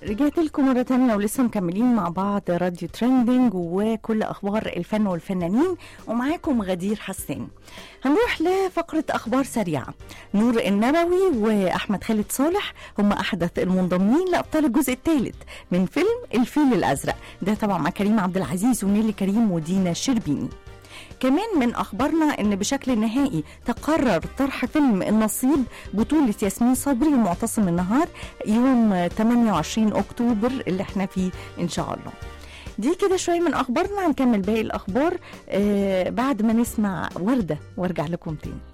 رجعت لكم مرة تانية ولسه مكملين مع بعض راديو ترندنج وكل أخبار الفن والفنانين ومعاكم غدير حسان هنروح لفقرة أخبار سريعة نور النبوي وأحمد خالد صالح هم أحدث المنضمين لأبطال الجزء الثالث من فيلم الفيل الأزرق ده طبعا مع كريم عبد العزيز ونيلي كريم ودينا الشربيني كمان من اخبارنا ان بشكل نهائي تقرر طرح فيلم النصيب بطولة ياسمين صبري ومعتصم النهار يوم 28 اكتوبر اللي احنا فيه ان شاء الله دي كده شوية من اخبارنا هنكمل باقي الاخبار آه بعد ما نسمع وردة وارجع لكم تاني